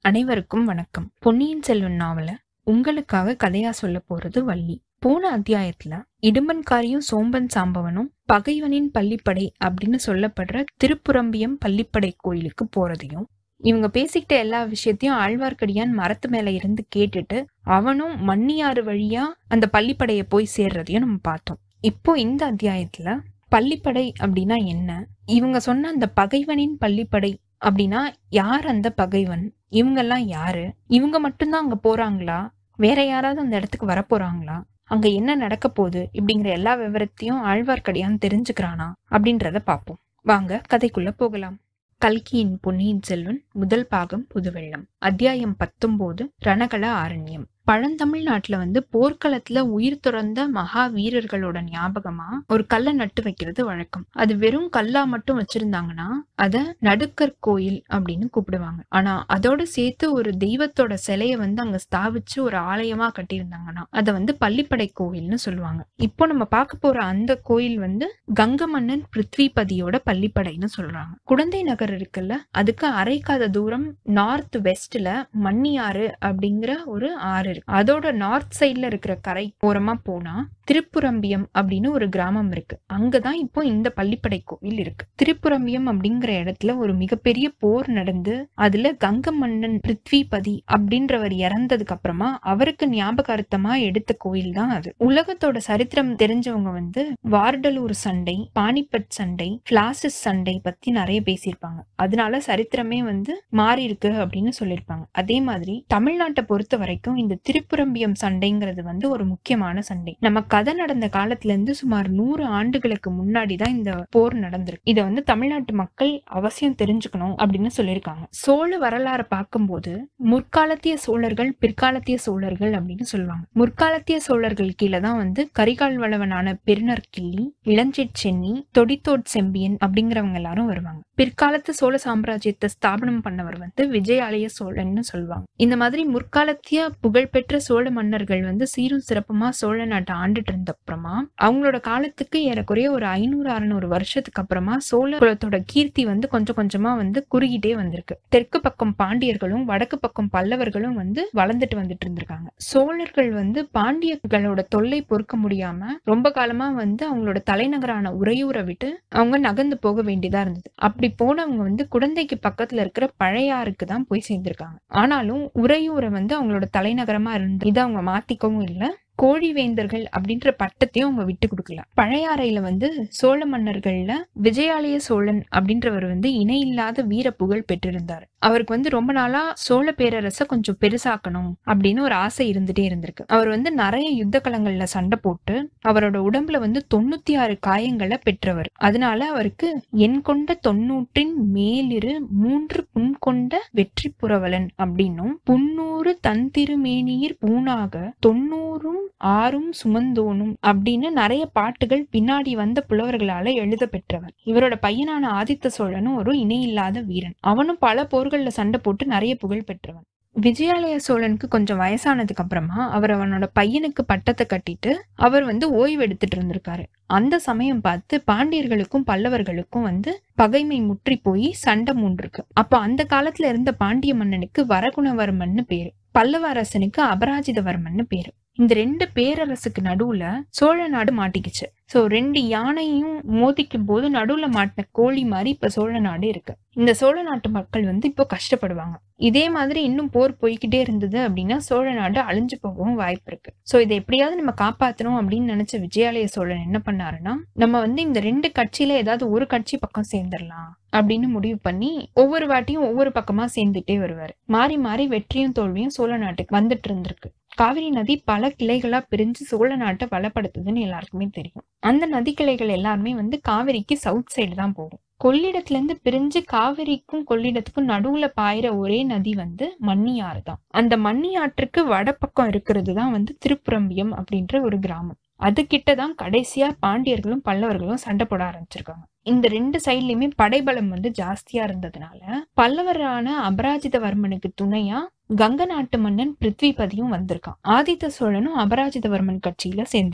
அனைவருக்கும் வணக்கம் பொன்னியின் செல்வன் நாவல உங்களுக்காக கதையா சொல்ல போறது வள்ளி போன அத்தியாயத்துல இடும்பன்காரியும் சோம்பன் சாம்பவனும் பகைவனின் பள்ளிப்படை அப்படின்னு சொல்லப்படுற திருப்புரம்பியம் பள்ளிப்படை கோயிலுக்கு போறதையும் இவங்க பேசிக்கிட்ட எல்லா விஷயத்தையும் ஆழ்வார்க்கடியான் மரத்து மேல இருந்து கேட்டுட்டு அவனும் மண்ணியாறு வழியா அந்த பள்ளிப்படையை போய் சேர்றதையும் நம்ம பார்த்தோம் இப்போ இந்த அத்தியாயத்துல பள்ளிப்படை அப்படின்னா என்ன இவங்க சொன்ன அந்த பகைவனின் பள்ளிப்படை அப்படின்னா யார் அந்த பகைவன் இவங்கெல்லாம் யாரு இவங்க மட்டும்தான் அங்க போறாங்களா வேற யாராவது அந்த இடத்துக்கு வர போறாங்களா அங்க என்ன நடக்க போகுது இப்படிங்கிற எல்லா விவரத்தையும் ஆழ்வார்க்கடியான் தெரிஞ்சுக்கிறானா அப்படின்றத பார்ப்போம் வாங்க கதைக்குள்ள போகலாம் கல்கியின் பொன்னியின் செல்வன் முதல் பாகம் புதுவெள்ளம் அத்தியாயம் பத்தொன்பது ரணகள ஆரண்யம் பழந்தமிழ்நாட்டுல வந்து போர்க்களத்துல உயிர் துறந்த மகா வீரர்களோட ஞாபகமா ஒரு கல்லை நட்டு வைக்கிறது வழக்கம் அது வெறும் கல்லா மட்டும் வச்சிருந்தாங்கன்னா அத நடுக்கற் கோயில் அப்படின்னு கூப்பிடுவாங்க ஆனா அதோட சேர்த்து ஒரு தெய்வத்தோட சிலைய வந்து அங்க ஸ்தாபிச்சு ஒரு ஆலயமா கட்டியிருந்தாங்கன்னா அதை வந்து பள்ளிப்படை கோயில்னு சொல்லுவாங்க இப்போ நம்ம பார்க்க போற அந்த கோயில் வந்து கங்க மன்னன் பிருத்விபதியோட பள்ளிப்படைன்னு சொல்றாங்க குடந்தை நகர் இருக்குல்ல அதுக்கு அரைக்காத தூரம் நார்த் வெஸ்ட்ல மண்ணியாறு அப்படிங்கிற ஒரு ஆறு இருக்கு அதோட நார்த் சைட்ல இருக்கிற கரை ஓரமா போனா திருப்புரம்பியம் அப்படின்னு ஒரு கிராமம் இருக்கு அங்கதான் இப்போ இந்த பள்ளிப்படை கோயில் இருக்கு திருப்புரம்பியம் அப்படிங்கிற இடத்துல ஒரு மிகப்பெரிய போர் நடந்து அதுல கங்க மன்னன் பிருத்விபதி அப்படின்றவர் இறந்ததுக்கு அப்புறமா அவருக்கு ஞாபகார்த்தமா எடுத்த கோயில் தான் அது உலகத்தோட சரித்திரம் தெரிஞ்சவங்க வந்து வார்டலூர் சண்டை பானிபட் சண்டை பிளாசிஸ் சண்டை பத்தி நிறைய பேசியிருப்பாங்க அதனால சரித்திரமே வந்து மாறி இருக்கு அப்படின்னு சொல்லியிருப்பாங்க அதே மாதிரி தமிழ்நாட்டை பொறுத்த வரைக்கும் இந்த திருப்புரம்பியம் சண்டைங்கிறது வந்து ஒரு முக்கியமான சண்டை நம்ம கதை நடந்த காலத்துல இருந்து சுமார் நூறு ஆண்டுகளுக்கு முன்னாடி தான் இந்த போர் நடந்திருக்கு இதை வந்து தமிழ்நாட்டு மக்கள் அவசியம் தெரிஞ்சுக்கணும் அப்படின்னு சொல்லியிருக்காங்க சோழ வரலாறு பார்க்கும்போது முற்காலத்திய சோழர்கள் பிற்காலத்திய சோழர்கள் அப்படின்னு சொல்லுவாங்க முற்காலத்திய சோழர்கள் கீழே தான் வந்து கரிகால் வளவனான பெருநர் கிள்ளி இளஞ்செட் சென்னி தொடித்தோட் செம்பியன் அப்படிங்கிறவங்க எல்லாரும் வருவாங்க பிற்காலத்து சோழ சாம்ராஜ்யத்தை ஸ்தாபனம் பண்ணவர் வந்து விஜயாலய சோழன்னு சொல்லுவாங்க இந்த மாதிரி முற்காலத்திய புகழ்பெற்ற சோழ மன்னர்கள் வந்து சீரும் சிறப்புமா சோழ நாட்டை ஆண்டுட்டு இருந்த அப்புறமா அவங்களோட காலத்துக்கு ஏறக்குறைய ஒரு ஐநூறு அறுநூறு வருஷத்துக்கு அப்புறமா சோழ குலத்தோட கீர்த்தி வந்து கொஞ்சம் கொஞ்சமா வந்து குறுகிட்டே வந்திருக்கு தெற்கு பக்கம் பாண்டியர்களும் வடக்கு பக்கம் பல்லவர்களும் வந்து வளர்ந்துட்டு வந்துட்டு இருந்திருக்காங்க சோழர்கள் வந்து பாண்டியர்களோட தொல்லை பொறுக்க முடியாம ரொம்ப காலமா வந்து அவங்களோட தலைநகரான உறையூரை விட்டு அவங்க நகர்ந்து போக வேண்டியதா இருந்தது அப்படி போனவங்க வந்து குழந்தைக்கு பக்கத்துல இருக்கிற பழையாறுக்கு தான் போய் சேர்ந்திருக்காங்க ஆனாலும் உறையூரை வந்து அவங்களோட தலைநகரமா இருந்து இதை அவங்க மாத்திக்கவும் இல்லை கோழிவேந்தர்கள் அப்படின்ற பட்டத்தையும் அவங்க விட்டு கொடுக்கல பழையாறையில வந்து சோழ மன்னர்கள்ல விஜயாலய சோழன் அப்படின்றவர் வந்து இணையில்லாத வீர புகழ் பெற்றிருந்தார் அவருக்கு வந்து ரொம்ப நாளா சோழ பேரரசை கொஞ்சம் பெருசாக்கணும் அப்படின்னு ஒரு ஆசை இருந்துட்டே இருந்திருக்கு அவர் வந்து நிறைய யுத்த களங்கள்ல சண்டை போட்டு அவரோட உடம்புல வந்து தொண்ணூத்தி ஆறு காயங்களை பெற்றவர் அதனால அவருக்கு என் கொண்ட தொன்னூற்றின் மேலிரு மூன்று புண் கொண்ட வெற்றி புரவலன் அப்படின்னும் புன்னூறு தன் திருமேனியிர் பூனாக தொண்ணூறும் ஆறும் சுமந்தோனும் அப்படின்னு நிறைய பாட்டுகள் பின்னாடி வந்த புலவர்களால எழுத பெற்றவர் இவரோட பையனான ஆதித்த சோழனும் ஒரு இணையில்லாத வீரன் அவனும் பல போர்கள்ல சண்டை போட்டு நிறைய புகழ் பெற்றவன் விஜயாலய சோழனுக்கு கொஞ்சம் வயசானதுக்கு அப்புறமா அவர் அவனோட பையனுக்கு பட்டத்தை கட்டிட்டு அவர் வந்து ஓய்வு எடுத்துட்டு இருந்திருக்காரு அந்த சமயம் பார்த்து பாண்டியர்களுக்கும் பல்லவர்களுக்கும் வந்து பகைமை முற்றி போய் சண்டை மூண்டிருக்கு அப்போ அந்த காலத்துல இருந்த பாண்டிய மன்னனுக்கு வரகுணவர்மன்னு பேரு பல்லவ அரசனுக்கு அபராஜிதவர்மன்னு பேரு இந்த ரெண்டு பேரரசுக்கு நடுவுல சோழ நாடு மாட்டிக்கிச்சு சோ ரெண்டு யானையும் மோதிக்கும் போது நடுவுல மாட்டின கோழி மாதிரி இப்ப சோழ நாடு இருக்கு இந்த சோழ நாட்டு மக்கள் வந்து இப்போ கஷ்டப்படுவாங்க இதே மாதிரி இன்னும் போர் போய்கிட்டே இருந்தது அப்படின்னா சோழ நாடு அழிஞ்சு போகவும் வாய்ப்பு இருக்கு சோ இதை எப்படியாவது நம்ம காப்பாத்தணும் அப்படின்னு நினைச்ச விஜயாலய சோழன் என்ன பண்ணாருன்னா நம்ம வந்து இந்த ரெண்டு கட்சியில ஏதாவது ஒரு கட்சி பக்கம் சேர்ந்துடலாம் அப்படின்னு முடிவு பண்ணி ஒவ்வொரு வாட்டியும் ஒவ்வொரு பக்கமா சேர்ந்துட்டே வருவாரு மாறி மாறி வெற்றியும் தோல்வியும் சோழ நாட்டுக்கு வந்துட்டு இருந்திருக்கு காவிரி நதி பல கிளைகளா பிரிஞ்சு சோழ நாட்டை வளப்படுத்துதுன்னு எல்லாருக்குமே தெரியும் அந்த நதி கிளைகள் எல்லாருமே வந்து காவிரிக்கு சவுத் சைடு தான் போகும் கொள்ளிடத்துல இருந்து பிரிஞ்சு காவிரிக்கும் கொள்ளிடத்துக்கும் நடுவுல பாயிற ஒரே நதி வந்து மண்ணியாறு தான் அந்த மண்ணியாற்றுக்கு வடபக்கம் இருக்கிறது தான் வந்து திருப்புரம்பியம் அப்படின்ற ஒரு கிராமம் அது கிட்ட தான் கடைசியா பாண்டியர்களும் பல்லவர்களும் சண்டை போட ஆரம்பிச்சிருக்காங்க இந்த ரெண்டு சைட்லயுமே படைபலம் வந்து ஜாஸ்தியா இருந்ததுனால பல்லவரான அபராஜிதவர்மனுக்கு துணையா கங்க நாட்டு மன்னன் பிருத்விபதியும் வந்திருக்கான் ஆதித்த சோழனும் அபராஜிதவர்மன் கட்சியில சேர்ந்திருக்கான்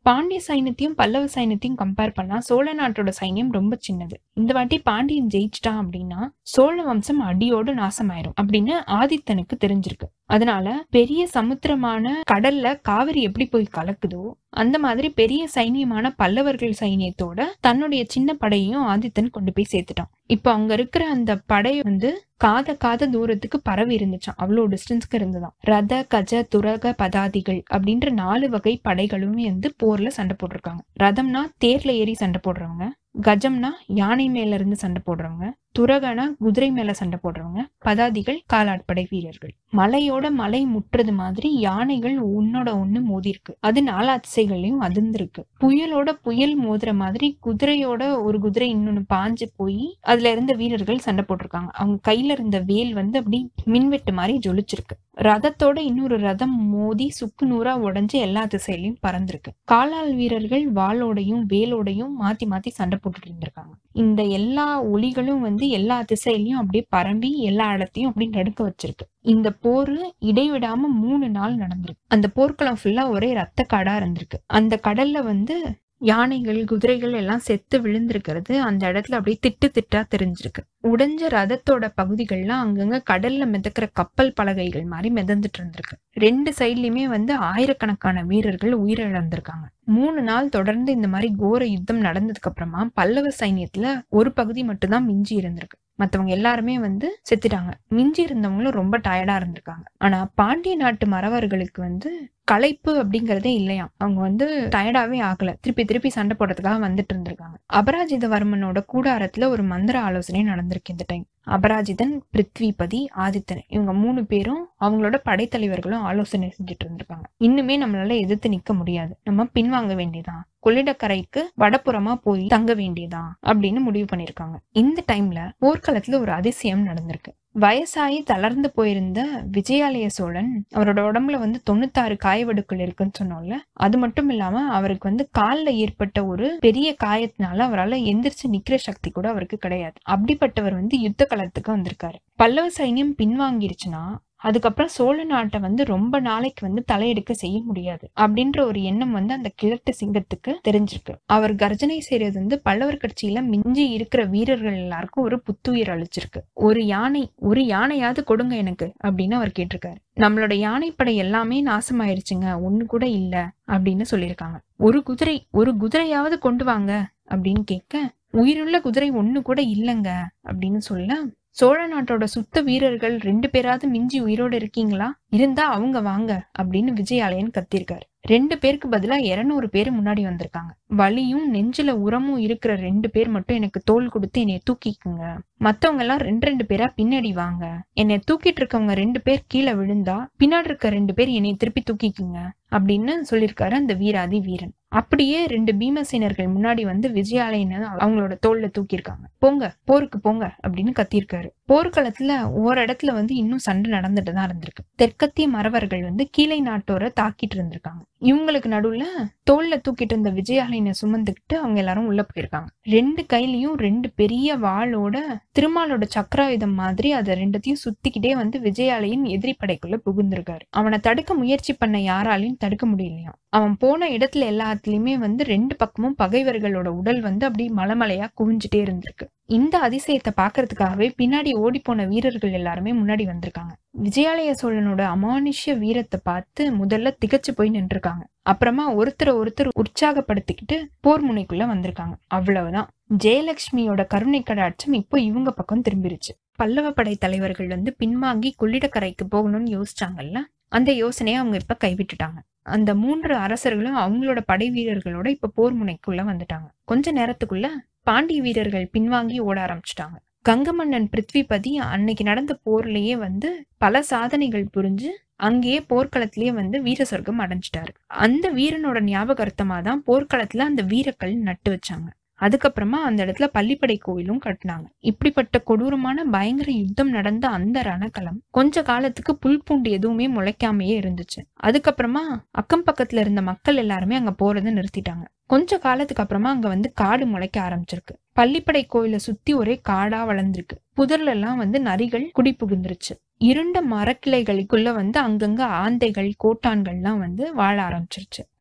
பாண்டிய சைன்யத்தையும் பல்லவ சைன்யத்தையும் கம்பேர் பண்ணா சோழ நாட்டோட சைன்யம் ரொம்ப சின்னது இந்த வாட்டி பாண்டியன் ஜெயிச்சிட்டான் அப்படின்னா சோழ வம்சம் அடியோடு நாசமாயிரும் அப்படின்னு ஆதித்தனுக்கு தெரிஞ்சிருக்கு அதனால பெரிய சமுத்திரமான கடல்ல காவிரி எப்படி போய் கலக்குதோ அந்த மாதிரி பெரிய சைனியமான பல்லவர்கள் சைனியத்தோட தன்னுடைய சின்ன படையையும் ஆதித்தன் கொண்டு போய் சேர்த்துட்டான் இப்போ அங்க இருக்கிற அந்த படை வந்து காத காத தூரத்துக்கு பரவி இருந்துச்சாம் அவ்வளோ டிஸ்டன்ஸ்க்கு இருந்ததாம் ரத கஜ துரக பதாதிகள் அப்படின்ற நாலு வகை படைகளுமே வந்து போர்ல சண்டை போட்டிருக்காங்க ரதம்னா தேர்ல ஏறி சண்டை போடுறவங்க கஜம்னா யானை மேல இருந்து சண்டை போடுறவங்க துரகனா குதிரை மேல சண்டை போடுறவங்க பதாதிகள் காலாட்படை வீரர்கள் மலையோட மலை முட்டுறது மாதிரி யானைகள் ஒன்னோட ஒண்ணு மோதிருக்கு அது நாலா திசைகள்லயும் அதிர்ந்திருக்கு புயலோட புயல் மோதுற மாதிரி குதிரையோட ஒரு குதிரை இன்னொன்னு பாஞ்சு போய் அதுல இருந்த வீரர்கள் சண்டை போட்டிருக்காங்க அவங்க கையில இருந்த வேல் வந்து அப்படி மின்வெட்டு மாதிரி ஜொலிச்சிருக்கு ரதத்தோட இன்னொரு ரதம் மோதி சுக்கு நூறா உடைஞ்சு எல்லா திசையிலயும் பறந்திருக்கு காலால் வீரர்கள் வாளோடையும் வேலோடையும் மாத்தி மாத்தி சண்டை போட்டுட்டு இருந்திருக்காங்க இந்த எல்லா ஒளிகளும் வந்து எல்லா திசையிலயும் அப்படியே பரம்பி எல்லா இடத்தையும் அப்படி நடுக்க வச்சிருக்கு இந்த போர் இடைவிடாம மூணு நாள் நடந்திருக்கு அந்த போர்க்களம் ஃபுல்லா ஒரே ரத்த காடா இருந்திருக்கு அந்த கடல்ல வந்து யானைகள் குதிரைகள் எல்லாம் செத்து விழுந்திருக்கிறது அந்த இடத்துல அப்படியே திட்டு திட்டா தெரிஞ்சிருக்கு உடைஞ்ச ரதத்தோட பகுதிகள்லாம் அங்கங்க கடல்ல மிதக்கிற கப்பல் பலகைகள் மாதிரி மிதந்துட்டு இருந்திருக்கு ரெண்டு சைட்லயுமே வந்து ஆயிரக்கணக்கான வீரர்கள் உயிரிழந்திருக்காங்க மூணு நாள் தொடர்ந்து இந்த மாதிரி கோர யுத்தம் நடந்ததுக்கு அப்புறமா பல்லவ சைன்யத்துல ஒரு பகுதி மட்டும்தான் மிஞ்சி இருந்திருக்கு மத்தவங்க எல்லாருமே வந்து செத்துட்டாங்க மிஞ்சி இருந்தவங்களும் ரொம்ப டயர்டா இருந்திருக்காங்க ஆனா பாண்டிய நாட்டு மறவர்களுக்கு வந்து களைப்பு அப்படிங்கறதே இல்லையா அவங்க வந்து டயர்டாவே ஆகல திருப்பி திருப்பி சண்டை போடுறதுக்காக வந்துட்டு இருந்திருக்காங்க அபராஜிதவர்மனோட கூடாரத்துல ஒரு மந்திர ஆலோசனை நடந்திருக்கு இந்த டைம் அபராஜிதன் பிருத்விபதி ஆதித்தன் இவங்க மூணு பேரும் அவங்களோட படைத்தலைவர்களும் ஆலோசனை செஞ்சுட்டு இருந்திருக்காங்க இன்னுமே நம்மளால எதிர்த்து நிக்க முடியாது நம்ம பின்வாங்க வேண்டியதான் கொள்ளிடக்கரைக்கு வடபுறமா போய் தங்க வேண்டியதா அப்படின்னு முடிவு பண்ணிருக்காங்க இந்த டைம்ல போர்க்களத்துல ஒரு அதிசயம் நடந்திருக்கு வயசாகி தளர்ந்து போயிருந்த விஜயாலய சோழன் அவரோட உடம்புல வந்து தொண்ணூத்தாறு காயவடுக்கள் இருக்குன்னு சொன்னோம்ல அது மட்டும் இல்லாம அவருக்கு வந்து கால்ல ஏற்பட்ட ஒரு பெரிய காயத்தினால அவரால் எந்திரிச்சு நிக்கிற சக்தி கூட அவருக்கு கிடையாது அப்படிப்பட்டவர் வந்து யுத்த களத்துக்கு வந்திருக்காரு பல்லவ சைன்யம் பின்வாங்கிருச்சுன்னா அதுக்கப்புறம் சோழ நாட்டை வந்து ரொம்ப நாளைக்கு வந்து தலையெடுக்க செய்ய முடியாது அப்படின்ற ஒரு எண்ணம் வந்து அந்த கிழட்டு சிங்கத்துக்கு தெரிஞ்சிருக்கு அவர் கர்ஜனை செய்யறது வந்து பல்லவர் கட்சியில மிஞ்சி இருக்கிற வீரர்கள் எல்லாருக்கும் ஒரு புத்துயிர் அளிச்சிருக்கு ஒரு யானை ஒரு யானையாவது கொடுங்க எனக்கு அப்படின்னு அவர் கேட்டிருக்காரு நம்மளோட யானைப்படை எல்லாமே நாசமாயிருச்சுங்க ஒண்ணு கூட இல்ல அப்படின்னு சொல்லியிருக்காங்க ஒரு குதிரை ஒரு குதிரையாவது கொண்டு வாங்க அப்படின்னு கேட்க உயிருள்ள குதிரை ஒண்ணு கூட இல்லைங்க அப்படின்னு சொல்ல சோழ நாட்டோட சுத்த வீரர்கள் ரெண்டு பேராவது மிஞ்சி உயிரோட இருக்கீங்களா இருந்தா அவங்க வாங்க அப்படின்னு விஜயாலயன் கத்திருக்காரு ரெண்டு பேருக்கு பதிலா இருநூறு பேர் முன்னாடி வந்திருக்காங்க வலியும் நெஞ்சில உரமும் இருக்கிற ரெண்டு பேர் மட்டும் எனக்கு தோல் கொடுத்து என்னைய தூக்கிக்குங்க மத்தவங்க எல்லாம் ரெண்டு ரெண்டு பேரா பின்னாடி வாங்க என்னை தூக்கிட்டு இருக்கவங்க ரெண்டு பேர் கீழே விழுந்தா பின்னாடி இருக்க ரெண்டு பேர் என்னை திருப்பி தூக்கிக்குங்க அப்படின்னு சொல்லியிருக்காரு அந்த வீராதி வீரன் அப்படியே ரெண்டு பீமசேனர்கள் முன்னாடி வந்து விஜயாலயனை அவங்களோட தோல்ல தூக்கியிருக்காங்க போங்க போருக்கு போங்க அப்படின்னு கத்தியிருக்காரு போர்க்களத்துல ஒரு இடத்துல வந்து இன்னும் சண்டை நடந்துட்டு தான் இருந்திருக்கு தெற்கத்திய மறவர்கள் வந்து கீழே நாட்டோரை தாக்கிட்டு இருந்திருக்காங்க இவங்களுக்கு நடுவுல தோல்ல தூக்கிட்டு இருந்த விஜயாலயனை சுமந்துக்கிட்டு அவங்க எல்லாரும் உள்ள போயிருக்காங்க ரெண்டு கையிலயும் ரெண்டு பெரிய வாளோட திருமாலோட சக்கராயுதம் மாதிரி அதை ரெண்டத்தையும் சுத்திக்கிட்டே வந்து விஜயாலயன் எதிரி படைக்குள்ள புகுந்திருக்காரு அவனை தடுக்க முயற்சி பண்ண யாராலையும் தடுக்க முடியலையாம் அவன் போன இடத்துல எல்லாத்துலயுமே வந்து ரெண்டு பக்கமும் பகைவர்களோட உடல் வந்து அப்படி மலைமலையா குவிஞ்சுட்டே இருந்திருக்கு இந்த அதிசயத்தை பாக்குறதுக்காகவே பின்னாடி ஓடி போன வீரர்கள் எல்லாருமே முன்னாடி வந்திருக்காங்க விஜயாலய சோழனோட அமானுஷ்ய வீரத்தை பார்த்து முதல்ல திகச்சு போய் நின்றுருக்காங்க அப்புறமா ஒருத்தரை ஒருத்தர் உற்சாகப்படுத்திக்கிட்டு போர் முனைக்குள்ள வந்திருக்காங்க அவ்வளவுதான் ஜெயலட்சுமியோட கருணை கடாட்சம் இப்போ இவங்க பக்கம் திரும்பிருச்சு பல்லவ படை தலைவர்கள் வந்து பின்வாங்கி கொள்ளிடக்கரைக்கு போகணும்னு யோசிச்சாங்கல்ல அந்த யோசனையை அவங்க இப்ப கைவிட்டுட்டாங்க அந்த மூன்று அரசர்களும் அவங்களோட படை வீரர்களோட இப்ப போர் முனைக்குள்ள வந்துட்டாங்க கொஞ்ச நேரத்துக்குள்ள பாண்டிய வீரர்கள் பின்வாங்கி ஓட ஆரம்பிச்சிட்டாங்க கங்க மன்னன் பிருத்விபதி அன்னைக்கு நடந்த போர்லயே வந்து பல சாதனைகள் புரிஞ்சு அங்கேயே போர்க்களத்திலேயே வந்து வீர சொர்க்கம் அடைஞ்சிட்டாரு அந்த வீரனோட ஞாபகார்த்தமா தான் போர்க்களத்துல அந்த வீரக்கல் நட்டு வச்சாங்க அதுக்கப்புறமா அந்த இடத்துல பள்ளிப்படை கோயிலும் கட்டினாங்க இப்படிப்பட்ட கொடூரமான பயங்கர யுத்தம் நடந்த அந்த ரணக்களம் கொஞ்ச காலத்துக்கு புல் பூண்டு எதுவுமே முளைக்காமையே இருந்துச்சு அதுக்கப்புறமா அக்கம் பக்கத்துல இருந்த மக்கள் எல்லாருமே அங்க போறதை நிறுத்திட்டாங்க கொஞ்ச காலத்துக்கு அப்புறமா அங்க வந்து காடு முளைக்க ஆரம்பிச்சிருக்கு பள்ளிப்படை கோயிலை சுத்தி ஒரே காடா வளர்ந்துருக்கு புதர்ல எல்லாம் வந்து நரிகள் குடி புகுந்துருச்சு இருண்ட மரக்கிளைகளுக்குள்ள வந்து அங்கங்க ஆந்தைகள் கோட்டான்கள்லாம் வந்து வாழ ஆரம்பிச்சிருச்சு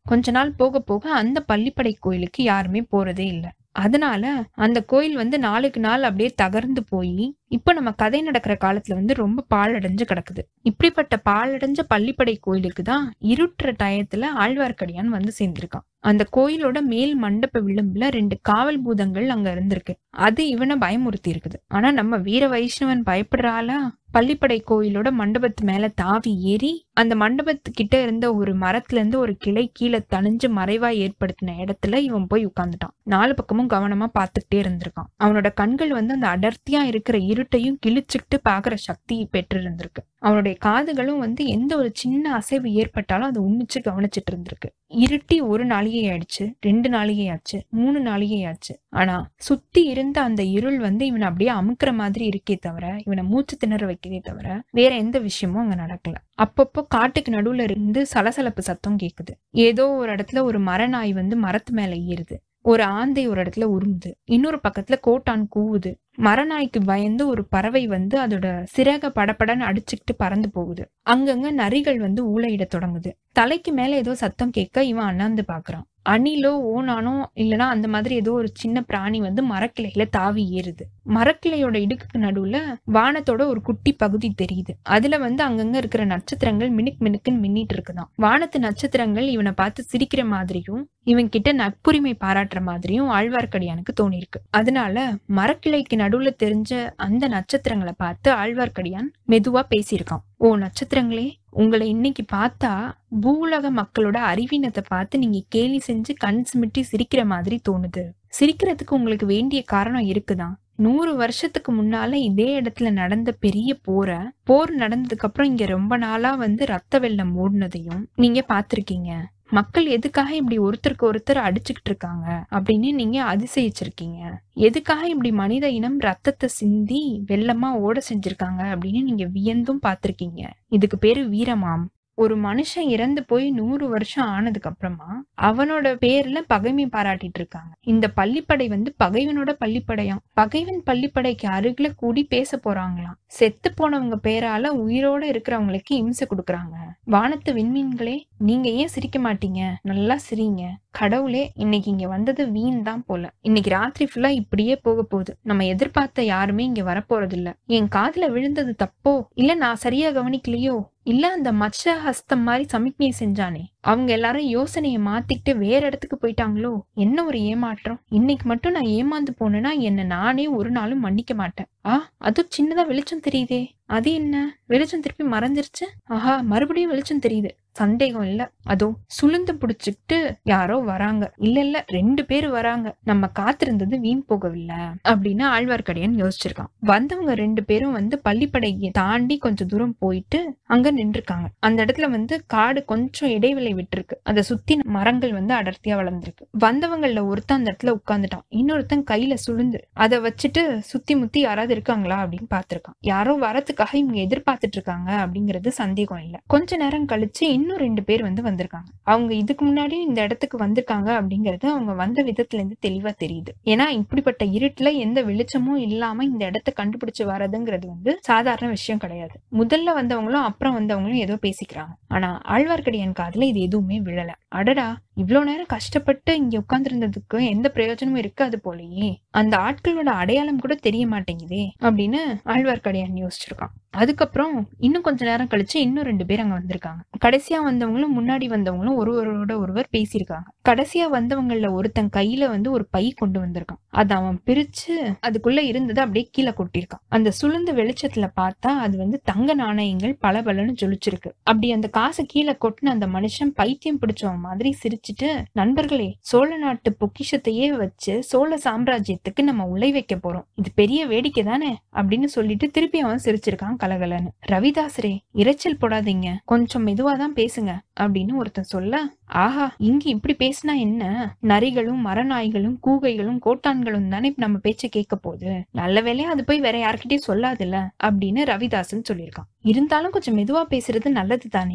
கொஞ்ச நாள் போக போக அந்த பள்ளிப்படை கோயிலுக்கு யாருமே போறதே இல்ல அதனால அந்த கோயில் வந்து நாளுக்கு நாள் அப்படியே தகர்ந்து போய் இப்ப நம்ம கதை நடக்கிற காலத்துல வந்து ரொம்ப பாழடைஞ்சு கிடக்குது இப்படிப்பட்ட பாழடைஞ்ச பள்ளிப்படை கோயிலுக்கு தான் இருட்டுற டயத்துல ஆழ்வார்க்கடியான் வந்து சேர்ந்திருக்கான் அந்த கோயிலோட மேல் மண்டப விளிம்புல ரெண்டு காவல் பூதங்கள் அங்க இருந்திருக்கு அது இவனை பயமுறுத்தி இருக்குது ஆனா நம்ம வீர வைஷ்ணவன் பயப்படுறாளா பள்ளிப்படை கோயிலோட மண்டபத்து மேல தாவி ஏறி அந்த மண்டபத்து கிட்ட இருந்த ஒரு மரத்துல இருந்து ஒரு கிளை கீழே தணிஞ்சு மறைவா ஏற்படுத்தின இடத்துல இவன் போய் உட்கார்ந்துட்டான் நாலு பக்கமும் கவனமா பார்த்துக்கிட்டே இருந்திருக்கான் அவனோட கண்கள் வந்து அந்த அடர்த்தியா இருக்கிற இருட்டையும் கிழிச்சுக்கிட்டு பாக்குற சக்தி பெற்று இருந்திருக்கு அவனுடைய காதுகளும் வந்து எந்த ஒரு சின்ன அசைவு ஏற்பட்டாலும் அதை உன்னிச்சு கவனிச்சிட்டு இருந்திருக்கு இருட்டி ஒரு நாளிகை ஆயிடுச்சு ரெண்டு நாளிகை ஆச்சு மூணு நாளிகை ஆச்சு ஆனா சுத்தி இருந்த அந்த இருள் வந்து இவனை அப்படியே அமுக்குற மாதிரி இருக்கே தவிர இவனை மூச்சு திணற வைக்கிறதே தவிர வேற எந்த விஷயமும் அங்க நடக்கல அப்பப்போ காட்டுக்கு நடுவுல இருந்து சலசலப்பு சத்தம் கேக்குது ஏதோ ஒரு இடத்துல ஒரு மரநாய் வந்து மரத்து மேல ஏறுது ஒரு ஆந்தை ஒரு இடத்துல உருமுது இன்னொரு பக்கத்துல கோட்டான் கூவுது மரநாய்க்கு பயந்து ஒரு பறவை வந்து அதோட சிறக படபடன்னு அடிச்சுக்கிட்டு பறந்து போகுது அங்கங்க நரிகள் வந்து ஊழையிட தொடங்குது தலைக்கு மேல ஏதோ சத்தம் கேட்க இவன் அண்ணாந்து பாக்குறான் அணிலோ ஓனானோ இல்லனா அந்த மாதிரி ஏதோ ஒரு சின்ன பிராணி வந்து மரக்கிளையில தாவி ஏறுது மரக்கிளையோட இடுக்குக்கு நடுவுல வானத்தோட ஒரு குட்டி பகுதி தெரியுது அதுல வந்து அங்கங்க இருக்கிற நட்சத்திரங்கள் மினுக் மினுக்குன்னு மின்னிட்டு இருக்குதாம் வானத்து நட்சத்திரங்கள் இவனை பார்த்து சிரிக்கிற மாதிரியும் இவன் கிட்ட நட்புரிமை பாராட்டுற மாதிரியும் ஆழ்வார்க்கடியானுக்கு தோணிருக்கு அதனால மரக்கிளைக்கு நடுவுல தெரிஞ்ச அந்த நட்சத்திரங்களை பார்த்து ஆழ்வார்க்கடியான் மெதுவா பேசியிருக்கான் ஓ நட்சத்திரங்களே உங்களை இன்னைக்கு பார்த்தா பூலக மக்களோட அறிவீனத்தை பார்த்து நீங்க கேலி செஞ்சு கண் சிமிட்டி சிரிக்கிற மாதிரி தோணுது சிரிக்கிறதுக்கு உங்களுக்கு வேண்டிய காரணம் இருக்குதான் நூறு வருஷத்துக்கு முன்னால இதே இடத்துல நடந்த பெரிய போரை போர் நடந்ததுக்கு அப்புறம் இங்க ரொம்ப நாளா வந்து ரத்த வெள்ளம் ஓடுனதையும் நீங்க பாத்திருக்கீங்க மக்கள் எதுக்காக இப்படி ஒருத்தருக்கு ஒருத்தர் அடிச்சுக்கிட்டு இருக்காங்க அப்படின்னு நீங்க அதிசயிச்சிருக்கீங்க எதுக்காக இப்படி மனித இனம் ரத்தத்தை சிந்தி வெள்ளமா ஓட செஞ்சிருக்காங்க அப்படின்னு நீங்க வியந்தும் பார்த்திருக்கீங்க இதுக்கு பேரு வீரமாம் ஒரு மனுஷன் இறந்து போய் நூறு வருஷம் ஆனதுக்கு அப்புறமா அவனோட பேர்ல பகைமை பாராட்டிட்டு இருக்காங்க இந்த பள்ளிப்படை வந்து பகைவனோட பள்ளிப்படையாம் பகைவன் பள்ளிப்படைக்கு அருகில கூடி பேச போறாங்களாம் செத்து போனவங்க பேரால உயிரோட இருக்கிறவங்களுக்கு இம்சை கொடுக்கறாங்க வானத்து விண்மீன்களே நீங்க ஏன் சிரிக்க மாட்டீங்க நல்லா சிரிங்க கடவுளே இன்னைக்கு இங்க வந்தது வீண் தான் போல இன்னைக்கு ராத்திரி ஃபுல்லா இப்படியே போக போகுது நம்ம எதிர்பார்த்த யாருமே இங்க வரப்போறது இல்ல என் காதுல விழுந்தது தப்போ இல்ல நான் சரியா கவனிக்கலையோ இல்ல அந்த மச்ச ஹஸ்தம் மாதிரி சமிக்ஞை செஞ்சானே அவங்க எல்லாரும் யோசனையை மாத்திக்கிட்டு வேற இடத்துக்கு போயிட்டாங்களோ என்ன ஒரு ஏமாற்றம் இன்னைக்கு மட்டும் நான் ஏமாந்து போனேன்னா என்ன நானே ஒரு நாளும் மன்னிக்க மாட்டேன் ஆ அதுவும் சின்னதா வெளிச்சம் தெரியுதே அது என்ன வெளிச்சம் திருப்பி மறைஞ்சிருச்சு ஆஹா மறுபடியும் வெளிச்சம் தெரியுது சந்தேகம் இல்ல அதோ சுளுந்து புடிச்சுக்கிட்டு யாரோ வராங்க இல்ல இல்ல ரெண்டு பேர் வராங்க நம்ம காத்திருந்தது வீண் போகவில்லை அப்படின்னு ஆழ்வார்க்கடியான் யோசிச்சிருக்கான் வந்தவங்க ரெண்டு பேரும் வந்து பள்ளிப்படையை தாண்டி கொஞ்சம் தூரம் போயிட்டு அங்க நின்றுருக்காங்க அந்த இடத்துல வந்து காடு கொஞ்சம் இடைவெளி விட்டுருக்கு அதை சுத்தி மரங்கள் வந்து அடர்த்தியா வளர்ந்துருக்கு வந்தவங்கள்ல ஒருத்தன் அந்த இடத்துல உட்கார்ந்துட்டான் இன்னொருத்தன் கையில சுளுந்து அதை வச்சுட்டு சுத்தி முத்தி யாராவது இருக்காங்களா அப்படின்னு பார்த்திருக்கான் யாரோ வரத்துக்காக இவங்க எதிர்பார்த்துட்டு இருக்காங்க அப்படிங்கிறது சந்தேகம் இல்ல கொஞ்ச நேரம் கழிச்சு இன்னும் ரெண்டு பேர் வந்து வந்திருக்காங்க அவங்க இதுக்கு முன்னாடியும் இந்த இடத்துக்கு வந்திருக்காங்க அப்படிங்கறது அவங்க வந்த விதத்துல இருந்து தெளிவா தெரியுது ஏன்னா இப்படிப்பட்ட இருட்டுல எந்த வெளிச்சமும் இல்லாம இந்த இடத்த கண்டுபிடிச்சு வர்றதுங்கிறது வந்து சாதாரண விஷயம் கிடையாது முதல்ல வந்தவங்களும் அப்புறம் வந்தவங்களும் ஏதோ பேசிக்கிறாங்க ஆனா ஆழ்வார்க்கடியான் காதுல இது எதுவுமே விழல அடடா இவ்வளவு நேரம் கஷ்டப்பட்டு இங்க உட்கார்ந்திருந்ததுக்கு எந்த பிரயோஜனமும் இருக்காது போலயே அந்த ஆட்களோட அடையாளம் கூட தெரிய மாட்டேங்குதே அப்படின்னு ஆழ்வார்க்கடியான் யோசிச்சிருக்கான் அதுக்கப்புறம் இன்னும் கொஞ்ச நேரம் கழிச்சு இன்னும் ரெண்டு பேர் அங்க வந்திருக்காங்க கடைசியா வந்தவங்களும் முன்னாடி வந்தவங்களும் ஒருவரோட ஒருவர் பேசியிருக்காங்க கடைசியா வந்தவங்கள ஒருத்தன் கையில வந்து ஒரு பை கொண்டு வந்திருக்கான் அதை அவன் பிரிச்சு அதுக்குள்ள இருந்ததை அப்படியே கீழே கொட்டியிருக்கான் அந்த சுளுந்த வெளிச்சத்துல பார்த்தா அது வந்து தங்க நாணயங்கள் பல பலன்னு ஜொலிச்சிருக்கு அப்படி அந்த காசை கீழே கொட்டின அந்த மனுஷன் பைத்தியம் பிடிச்சவன் மாதிரி சிரிச்சிட்டு நண்பர்களே சோழ நாட்டு பொக்கிஷத்தையே வச்சு சோழ சாம்ராஜ்யத்துக்கு நம்ம உலை வைக்க போறோம் இது பெரிய வேடிக்கை தானே அப்படின்னு சொல்லிட்டு திருப்பி அவன் சிரிச்சிருக்கான் கலகலன்னு ரவிதாசரே இரைச்சல் போடாதீங்க கொஞ்சம் மெதுவா தான் பேசுங்க அப்படின்னு ஒருத்தன் சொல்ல ஆஹா இங்க இப்படி பேசினா என்ன நரிகளும் மரநாய்களும் கூகைகளும் கோட்டான்களும் தானே நம்ம பேச்ச கேட்க போகுது நல்ல வேலையா அது போய் வேற யார்கிட்டயும் சொல்லாதுல்ல அப்படின்னு ரவிதாசன் சொல்லியிருக்கான் இருந்தாலும் கொஞ்சம் மெதுவா பேசுறது நல்லது தானே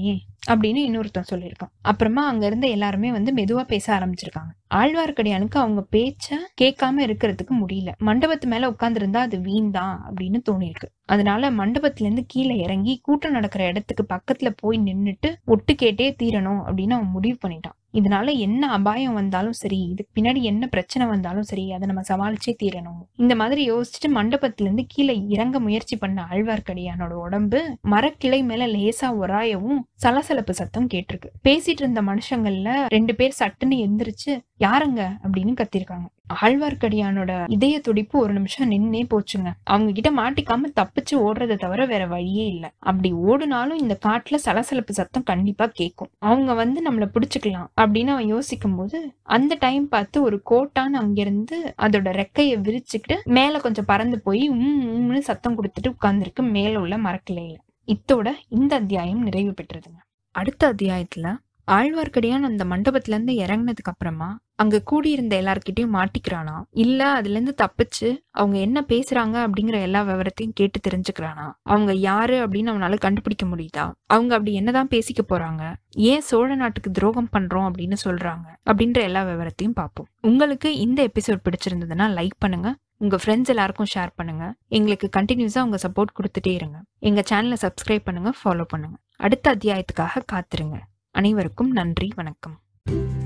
அப்படின்னு இன்னொருத்தன் சொல்லியிருக்கான் அப்புறமா அங்க இருந்த எல்லாருமே வந்து மெதுவா பேச ஆரம்பிச்சிருக்காங்க ஆழ்வார்க்கடியானுக்கு அவங்க பேச்ச கேட்காம இருக்கிறதுக்கு முடியல மண்டபத்து மேல உட்கார்ந்திருந்தா அது வீண் தான் அப்படின்னு தோணிருக்கு அதனால மண்டபத்துல இருந்து கீழே இறங்கி கூட்டம் நடக்கிற இடத்துக்கு பக்கத்துல போய் நின்னுட்டு ஒட்டு கேட்டே தீரணும் அப்படின்னு அவன் முடிவு பண்ணிட்டான் இதனால என்ன அபாயம் வந்தாலும் சரி இதுக்கு பின்னாடி என்ன பிரச்சனை வந்தாலும் சரி அதை நம்ம சமாளிச்சே தீரணும் இந்த மாதிரி யோசிச்சுட்டு மண்டபத்துல இருந்து கீழே இறங்க முயற்சி பண்ண ஆழ்வார்க்கடியானோட உடம்பு மரக்கிளை மேல லேசா உராயவும் சலசலப்பு சத்தம் கேட்டிருக்கு பேசிட்டு இருந்த மனுஷங்கள்ல ரெண்டு பேர் சட்டுன்னு எந்திரிச்சு யாருங்க அப்படின்னு கத்திருக்காங்க ஆழ்வார்க்கடியானோட இதய துடிப்பு ஒரு நிமிஷம் நின்னே போச்சுங்க அவங்க கிட்ட மாட்டிக்காம தப்பிச்சு ஓடுறதை தவிர வேற வழியே இல்ல அப்படி ஓடுனாலும் இந்த காட்டுல சலசலப்பு சத்தம் கண்டிப்பா கேட்கும் அவங்க வந்து நம்மள பிடிச்சுக்கலாம் அப்படின்னு அவன் யோசிக்கும் போது அந்த டைம் பார்த்து ஒரு கோட்டான் அங்கிருந்து அதோட ரெக்கையை விரிச்சுக்கிட்டு மேல கொஞ்சம் பறந்து போய் உம் உம்னு சத்தம் கொடுத்துட்டு உட்கார்ந்துருக்கு மேல உள்ள மரக்கிளையில இத்தோட இந்த அத்தியாயம் நிறைவு பெற்றதுங்க அடுத்த அத்தியாயத்துல ஆழ்வார்க்கடியான் அந்த மண்டபத்துல இருந்து இறங்குனதுக்கு அப்புறமா அங்க கூடியிருந்த எல்லார்கிட்டயும் மாட்டிக்கிறானா இல்ல அதுல இருந்து தப்பிச்சு அவங்க என்ன பேசுறாங்க அப்படிங்கிற எல்லா விவரத்தையும் கேட்டு தெரிஞ்சுக்கிறானா அவங்க யாரு அப்படின்னு அவனால கண்டுபிடிக்க முடியுதா அவங்க அப்படி என்னதான் பேசிக்க போறாங்க ஏன் சோழ நாட்டுக்கு துரோகம் பண்றோம் அப்படின்னு சொல்றாங்க அப்படின்ற எல்லா விவரத்தையும் பார்ப்போம் உங்களுக்கு இந்த எபிசோட் பிடிச்சிருந்ததுன்னா லைக் பண்ணுங்க உங்க ஃப்ரெண்ட்ஸ் எல்லாருக்கும் ஷேர் பண்ணுங்க எங்களுக்கு கண்டினியூஸா உங்க சப்போர்ட் கொடுத்துட்டே இருங்க எங்க சேனலை சப்ஸ்கிரைப் பண்ணுங்க ஃபாலோ பண்ணுங்க அடுத்த அத்தியாயத்துக்காக காத்துருங்க அனைவருக்கும் நன்றி வணக்கம்